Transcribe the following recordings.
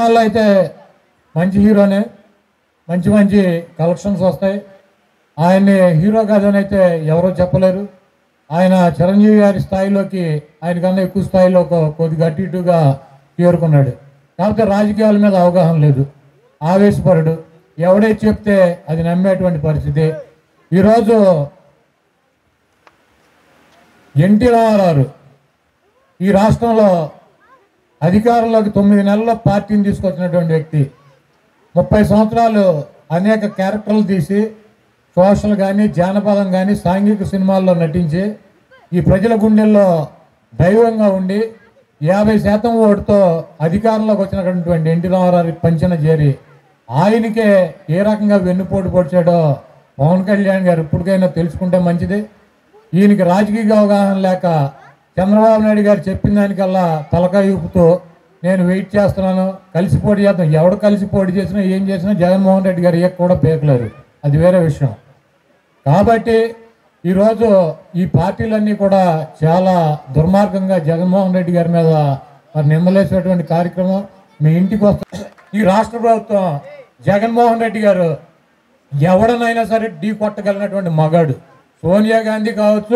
సినిమాల్లో అయితే మంచి హీరోనే మంచి మంచి కలెక్షన్స్ వస్తాయి ఆయన్ని హీరో కాదని అయితే ఎవరో చెప్పలేరు ఆయన చిరంజీవి గారి స్థాయిలోకి ఆయన కన్నా ఎక్కువ స్థాయిలో కొ- కొద్దిగా అటు ఇటుగా చేరుకున్నాడు కాకపోతే రాజకీయాల మీద అవగాహన లేదు ఆవేశపరుడు ఎవడే చెప్తే అది నమ్మేటువంటి పరిస్థితి ఈరోజు ఎన్టీ రామారావు ఈ రాష్ట్రంలో అధికారంలోకి తొమ్మిది నెలల్లో పార్టీని తీసుకొచ్చినటువంటి వ్యక్తి ముప్పై సంవత్సరాలు అనేక క్యారెక్టర్లు తీసి సోషల్ కానీ జానపదం కానీ సాంఘిక సినిమాల్లో నటించి ఈ ప్రజల గుండెల్లో దైవంగా ఉండి యాభై శాతం ఓటుతో అధికారంలోకి వచ్చినటువంటి ఎన్టీ రామారావు పంచన చేరి ఆయనకే ఏ రకంగా వెన్నుపోటు పొడిచాడో పవన్ కళ్యాణ్ గారు ఇప్పటికైనా తెలుసుకుంటే మంచిది ఈయనకి రాజకీయ అవగాహన లేక చంద్రబాబు నాయుడు గారు చెప్పిన దానికల్లా తలకాయ ఊపుతూ నేను వెయిట్ చేస్తున్నాను కలిసి పోటీ చేద్దాం ఎవడు కలిసి పోటీ చేసినా ఏం చేసినా జగన్మోహన్ రెడ్డి గారు ఏ కూడా పేకలేరు అది వేరే విషయం కాబట్టి ఈరోజు ఈ పార్టీలన్నీ కూడా చాలా దుర్మార్గంగా జగన్మోహన్ రెడ్డి గారి మీద మరి నిందలేసేటువంటి కార్యక్రమం మీ ఇంటికి వస్తా ఈ రాష్ట్ర ప్రభుత్వం జగన్మోహన్ రెడ్డి గారు ఎవడనైనా సరే ఢీ కొట్టగలిగినటువంటి మగాడు సోనియా గాంధీ కావచ్చు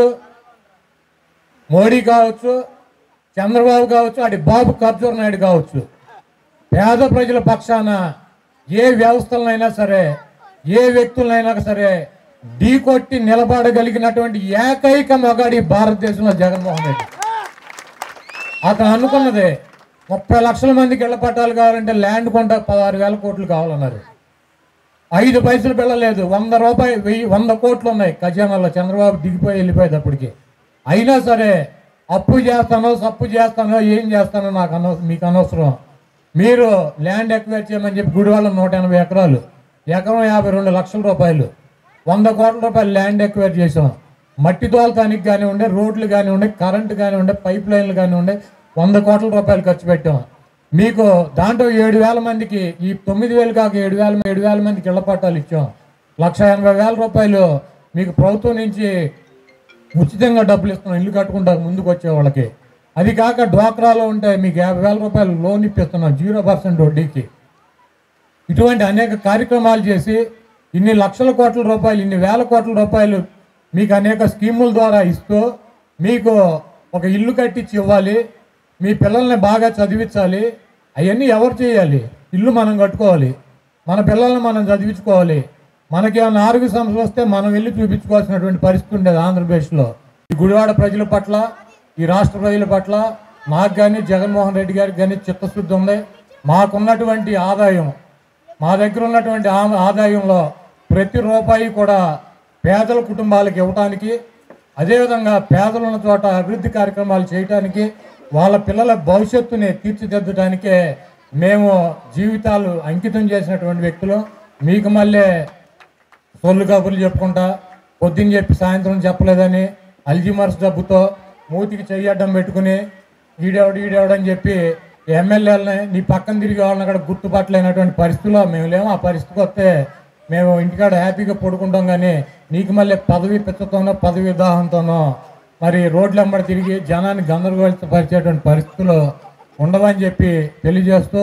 మోడీ కావచ్చు చంద్రబాబు కావచ్చు అటు బాబు కర్జూర్ నాయుడు కావచ్చు పేద ప్రజల పక్షాన ఏ వ్యవస్థలనైనా సరే ఏ వ్యక్తులనైనా సరే ఢీ కొట్టి నిలబడగలిగినటువంటి ఏకైక మగాడి భారతదేశంలో జగన్మోహన్ రెడ్డి అతను అనుకున్నదే ముప్పై లక్షల మందికి ఇళ్ల పట్టాలు కావాలంటే ల్యాండ్ కొంట పదహారు వేల కోట్లు కావాలన్నారు ఐదు పైసలు పిల్లలేదు వంద రూపాయలు వెయ్యి వంద కోట్లు ఉన్నాయి ఖజానాలో చంద్రబాబు దిగిపోయి వెళ్ళిపోయేటప్పటికి అయినా సరే అప్పు చేస్తానో సప్పు చేస్తానో ఏం చేస్తానో నాకు అనవ మీకు అనవసరం మీరు ల్యాండ్ ఎక్వైర్ చేయమని చెప్పి గుడివాళ్ళ నూట ఎనభై ఎకరాలు ఎకరం యాభై రెండు లక్షల రూపాయలు వంద కోట్ల రూపాయలు ల్యాండ్ ఎక్వైర్ చేసాం మట్టి తోలతానికి కానివ్వండి రోడ్లు కానివ్వండి కరెంటు కానివ్వండి పైప్ లైన్లు కానివ్వండి వంద కోట్ల రూపాయలు ఖర్చు పెట్టాం మీకు దాంట్లో ఏడు వేల మందికి ఈ తొమ్మిది వేలు కాక ఏడు వేల ఏడు వేల మందికి ఇళ్ల పట్టాలు ఇచ్చాం లక్ష ఎనభై వేల రూపాయలు మీకు ప్రభుత్వం నుంచి ఉచితంగా డబ్బులు ఇస్తున్నాం ఇల్లు కట్టుకుంటారు ముందుకు వచ్చే వాళ్ళకి అది కాక డ్వాక్రాలో ఉంటే మీకు యాభై వేల రూపాయలు లోన్ ఇప్పిస్తున్నాం జీరో పర్సెంట్ వడ్డీకి ఇటువంటి అనేక కార్యక్రమాలు చేసి ఇన్ని లక్షల కోట్ల రూపాయలు ఇన్ని వేల కోట్ల రూపాయలు మీకు అనేక స్కీముల ద్వారా ఇస్తూ మీకు ఒక ఇల్లు కట్టించి ఇవ్వాలి మీ పిల్లల్ని బాగా చదివించాలి అవన్నీ ఎవరు చేయాలి ఇల్లు మనం కట్టుకోవాలి మన పిల్లల్ని మనం చదివించుకోవాలి మనకి ఏమైనా ఆరోగ్య సమస్యలు వస్తే మనం వెళ్ళి చూపించుకోవాల్సినటువంటి పరిస్థితి ఉండేది ఆంధ్రప్రదేశ్లో ఈ గుడివాడ ప్రజల పట్ల ఈ రాష్ట్ర ప్రజల పట్ల నాకు కానీ జగన్మోహన్ రెడ్డి గారికి కానీ చిత్తశుద్ధి ఉంది మాకున్నటువంటి ఆదాయం మా దగ్గర ఉన్నటువంటి ఆ- ఆదాయంలో ప్రతి రూపాయి కూడా పేదల కుటుంబాలకు ఇవ్వటానికి అదేవిధంగా పేదలు ఉన్న చోట అభివృద్ధి కార్యక్రమాలు చేయటానికి వాళ్ళ పిల్లల భవిష్యత్తుని తీర్చిదిద్దడానికే మేము జీవితాలు అంకితం చేసినటువంటి వ్యక్తులు మీకు మళ్ళీ సొల్లు కబుర్లు చెప్పుకుంటా పొద్దున్న చెప్పి సాయంత్రం చెప్పలేదని అల్జిమర్స్ డబ్బుతో మూతికి చెయ్యడ్డం పెట్టుకుని ఈడేవాడు ఈడేవాడు అని చెప్పి ఎమ్మెల్యేలని నీ పక్కన తిరిగి వాళ్ళని అక్కడ గుర్తుపట్టలేనటువంటి పరిస్థితిలో మేము లేము ఆ పరిస్థితికి వస్తే మేము ఇంటికాడ హ్యాపీగా పడుకుంటాం కానీ నీకు మళ్ళీ పదవి పిచ్చతోనో పదవి దాహంతోనో మరి రోడ్ల వెంబడి తిరిగి జనాన్ని గందరగోళపరిచేటువంటి పరిస్థితులు ఉండవని చెప్పి తెలియజేస్తూ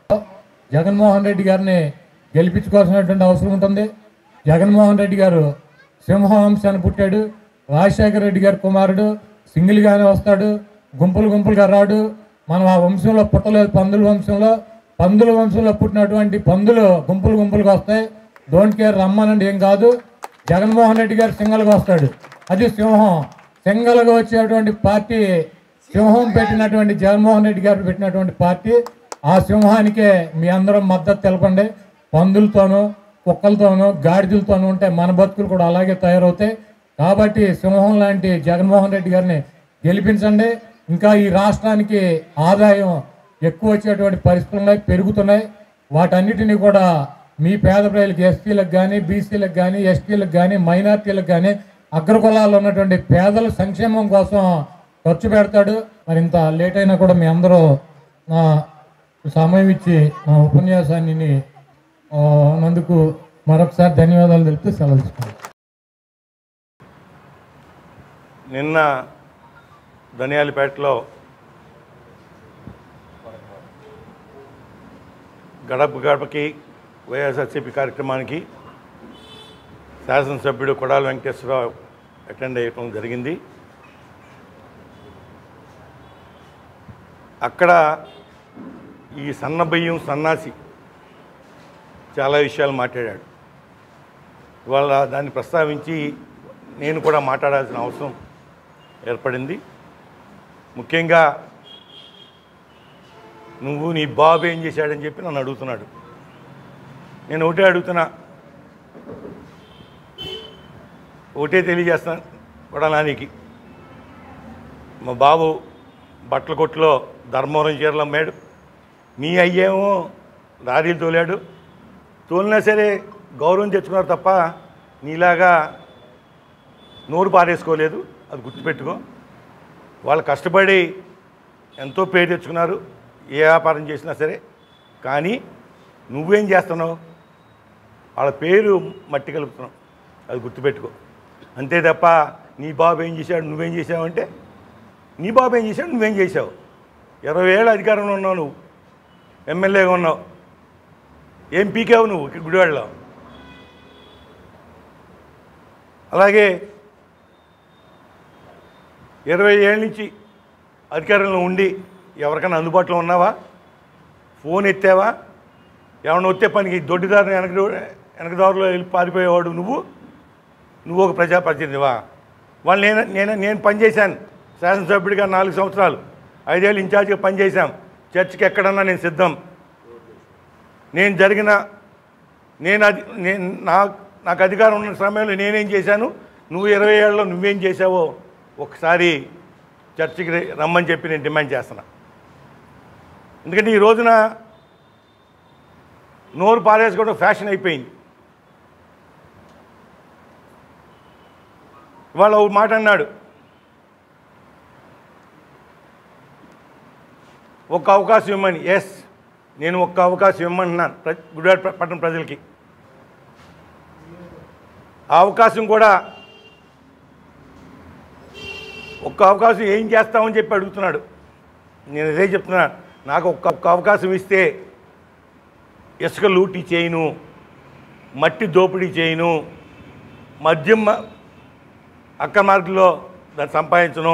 జగన్మోహన్ రెడ్డి గారిని గెలిపించుకోవాల్సినటువంటి అవసరం ఉంటుంది జగన్మోహన్ రెడ్డి గారు సింహవంశాన్ని పుట్టాడు రాజశేఖర రెడ్డి గారి కుమారుడు సింగిల్గానే వస్తాడు గుంపులు గుంపులుగా రాడు మనం ఆ వంశంలో పుట్టలేదు పందుల వంశంలో పందుల వంశంలో పుట్టినటువంటి పందులు గుంపులు గుంపులుగా వస్తాయి డోంట్ కేర్ రమ్మనండి ఏం కాదు జగన్మోహన్ రెడ్డి గారు సింగల్గా వస్తాడు అది సింహం సింగల్గా వచ్చేటువంటి పార్టీ సింహం పెట్టినటువంటి జగన్మోహన్ రెడ్డి గారు పెట్టినటువంటి పార్టీ ఆ సింహానికే మీ అందరం మద్దతు తెలపండి పందులతోనూ కుక్కలతోనూ గాడిదలతోనూ ఉంటే మన బతుకులు కూడా అలాగే తయారవుతాయి కాబట్టి సింహం లాంటి జగన్మోహన్ రెడ్డి గారిని గెలిపించండి ఇంకా ఈ రాష్ట్రానికి ఆదాయం ఎక్కువ వచ్చేటువంటి పరిస్థితులు ఉన్నాయి పెరుగుతున్నాయి వాటన్నిటిని కూడా మీ పేద ప్రజలకు ఎస్సీలకు కానీ బీసీలకు కానీ ఎస్టీలకు కానీ మైనార్టీలకు కానీ అగ్రకులాల్లో ఉన్నటువంటి పేదల సంక్షేమం కోసం ఖర్చు పెడతాడు మరి ఇంత లేట్ అయినా కూడా మీ అందరూ నా సమయం ఇచ్చి మా ఉపన్యాసాన్ని ఆ, నందుకు మరొకసారి ధన్యవాదాలు తెలుపుతూ సెలవు తీసుకుంటాను నిన్న ధనియాలపేటలో గడప గడపకి వైఎస్ఆర్సీపీ కార్యక్రమానికి శాసనసభ్యుడు కొడాల వెంకటేశ్వరరావు అటెండ్ అయ్యటం జరిగింది అక్కడ ఈ సన్న బియ్యం సన్నాసి చాలా విషయాలు మాట్లాడాడు ఇవాళ దాన్ని ప్రస్తావించి నేను కూడా మాట్లాడాల్సిన అవసరం ఏర్పడింది ముఖ్యంగా నువ్వు నీ బాబు ఏం చేశాడని చెప్పి నన్ను అడుగుతున్నాడు నేను ఒకటే అడుగుతున్నా ఒకటే తెలియజేస్తాను కొడలానికి మా బాబు బట్టల కొట్టులో ధర్మవరం చీరలు అమ్మాడు మీ అయ్యేమో లారీలు తోలాడు తోలినా సరే గౌరవం తెచ్చుకున్నారు తప్ప నీలాగా నోరు పారేసుకోలేదు అది గుర్తుపెట్టుకో వాళ్ళు కష్టపడి ఎంతో పేరు తెచ్చుకున్నారు ఏ వ్యాపారం చేసినా సరే కానీ నువ్వేం చేస్తున్నావు వాళ్ళ పేరు మట్టి కలుపుతున్నావు అది గుర్తుపెట్టుకో అంతే తప్ప నీ బాబు ఏం చేశాడు నువ్వేం చేసావంటే నీ బాబు ఏం చేశాడు నువ్వేం చేసావు ఇరవై ఏళ్ళు అధికారంలో ఉన్నావు నువ్వు ఎమ్మెల్యేగా ఉన్నావు ఏం పీకావు నువ్వు ఇక్కడ గుడివాడలో అలాగే ఇరవై ఏళ్ళ నుంచి అధికారంలో ఉండి ఎవరికైనా అందుబాటులో ఉన్నావా ఫోన్ ఎత్తావా ఏమన్నా వచ్చే పనికి దొడ్డిదారిని వెనక వెనకదారులో వెళ్ళి పారిపోయేవాడు నువ్వు నువ్వు ఒక ప్రజాప్రతినిధివా వాళ్ళు నేను నేను నేను పనిచేశాను శాసనసభ్యుడిగా నాలుగు సంవత్సరాలు ఐదేళ్ళు ఇన్ఛార్జిగా పనిచేశాం చర్చికి ఎక్కడన్నా నేను సిద్ధం నేను జరిగిన నేను అది నేను నా నాకు అధికారం ఉన్న సమయంలో నేనేం చేశాను నువ్వు ఇరవై ఏళ్ళలో నువ్వేం చేసావో ఒకసారి చర్చికి రే- రమ్మని చెప్పి నేను డిమాండ్ చేస్తున్నా ఎందుకంటే ఈ రోజున నోరు పారేసుకోవడం ఫ్యాషన్ అయిపోయింది ఇవాళ ఒక మాట అన్నాడు ఒక్క అవకాశం ఇవ్వమని ఎస్ నేను ఒక్క అవకాశం ఇవ్వమంటున్నాను ప్ర గుడివాడ ప్ర- పట్టణ ప్రజలకి ఆ అవకాశం కూడా ఒక్క అవకాశం ఏం చేస్తామని చెప్పి అడుగుతున్నాడు నేను అదే చెప్తున్నా నాకు ఒక్క ఒక్క అవకాశం ఇస్తే ఇసుక లూటీ చేయను మట్టి దోపిడీ చేయను మద్యం మ- అక్క మార్గంలో దాన్ని సంపాదించను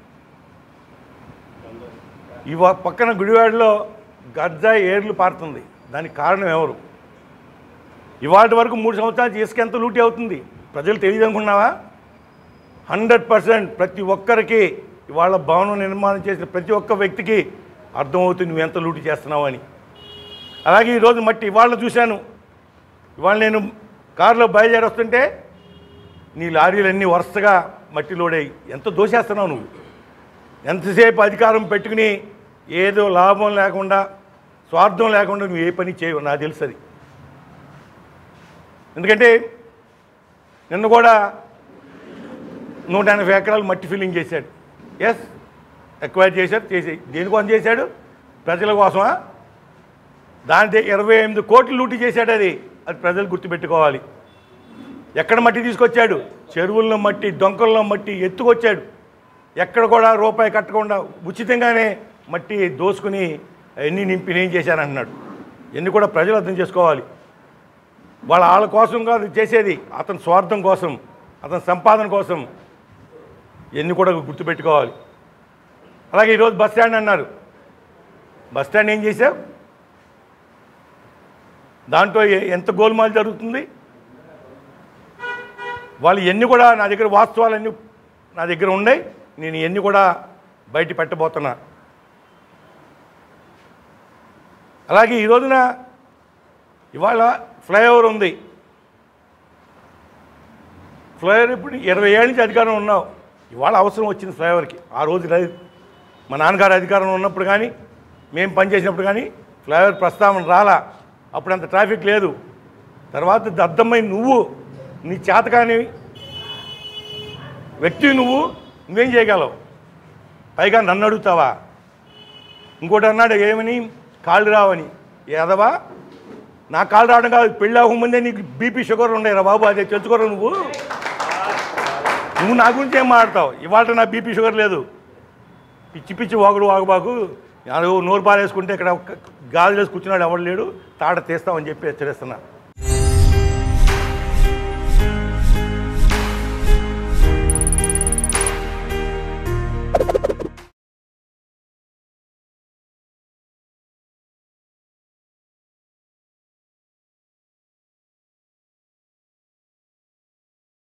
ఇవ పక్కన గుడివాడలో గర్జా ఏర్లు పారుతుంది దానికి కారణం ఎవరు ఇవాటి వరకు మూడు సంవత్సరాలు ఇసుక ఎంత లూటీ అవుతుంది ప్రజలు తెలియదు అనుకున్నావా హండ్రెడ్ పర్సెంట్ ప్రతి ఒక్కరికి ఇవాళ భవనం నిర్మాణం చేసిన ప్రతి ఒక్క వ్యక్తికి అర్థమవుతుంది నువ్వు ఎంత లూటీ చేస్తున్నావు అని అలాగే ఈరోజు మట్టి ఇవాళ చూశాను ఇవాళ నేను కారులో బయలుదేరి వస్తుంటే నీ లారీలన్నీ వరుసగా మట్టి లోడై ఎంత దోసేస్తున్నావు నువ్వు ఎంతసేపు అధికారం పెట్టుకుని ఏదో లాభం లేకుండా స్వార్థం లేకుండా నువ్వు ఏ పని చేయవు నాకు తెలుసు అది ఎందుకంటే నిన్న కూడా నూట ఎనభై ఎకరాలు మట్టి ఫిల్లింగ్ చేశాడు ఎస్ ఎక్వైర్ చేశాడు చేసి దేనికోసం చేశాడు ప్రజల కోసమా దాని ఇరవై ఎనిమిది కోట్లు లూటీ చేశాడు అది అది ప్రజలు గుర్తుపెట్టుకోవాలి ఎక్కడ మట్టి తీసుకొచ్చాడు చెరువుల్లో మట్టి డొంకల్లో మట్టి ఎత్తుకొచ్చాడు ఎక్కడ కూడా రూపాయి కట్టకుండా ఉచితంగానే మట్టి దోసుకుని ఎన్ని నింపి నేను చేశానంటున్నాడు ఎన్ని కూడా ప్రజలు అర్థం చేసుకోవాలి వాళ్ళ వాళ్ళ కోసం కాదు చేసేది అతని స్వార్థం కోసం అతని సంపాదన కోసం ఎన్ని కూడా గుర్తుపెట్టుకోవాలి అలాగే ఈరోజు బస్ స్టాండ్ అన్నారు బస్ స్టాండ్ ఏం చేశావు దాంట్లో ఎ- ఎంత గోల్మాల్ జరుగుతుంది వాళ్ళు ఎన్ని కూడా నా దగ్గర వాస్తవాలన్నీ నా దగ్గర ఉన్నాయి నేను ఎన్ని కూడా బయట పెట్టబోతున్నా అలాగే ఈ రోజున ఇవాళ ఫ్లైఓవర్ ఉంది ఫ్లైఓవర్ ఇప్పుడు ఇరవై ఏళ్ళ నుంచి అధికారం ఉన్నావు ఇవాళ అవసరం వచ్చింది ఫ్లైఓవర్కి ఆ రోజు లేదు మా నాన్నగారు అధికారంలో ఉన్నప్పుడు కానీ మేము పనిచేసినప్పుడు కానీ ఫ్లైఓవర్ ప్రస్తావన రాలా అప్పుడు అంత ట్రాఫిక్ లేదు తర్వాత దద్దమ్మై నువ్వు నీ చేతకాని వ్యక్తి నువ్వు నువ్వేం చేయగలవు పైగా నన్ను అడుగుతావా ఇంకోటి అన్నాడు ఏమని కాళ్ళు రావని ఏదవా నా కాళ్ళు రావడం కాదు పెళ్ళి అవ్వకముందే నీకు బీపీ షుగర్ ఉండేరా బాబు అదే తెలుసుకోరా నువ్వు నువ్వు నా గురించి ఏం మాట్లాడతావు ఇవాళ నా బీపీ షుగర్ లేదు పిచ్చి పిచ్చి వాగుడు వాగుబాకు ఎవరు నోరు పారేసుకుంటే ఇక్కడ ఒక్క గాలి వేసి కూర్చున్నాడు ఎవడు లేడు తాట తీస్తామని చెప్పి హెచ్చరిస్తున్నా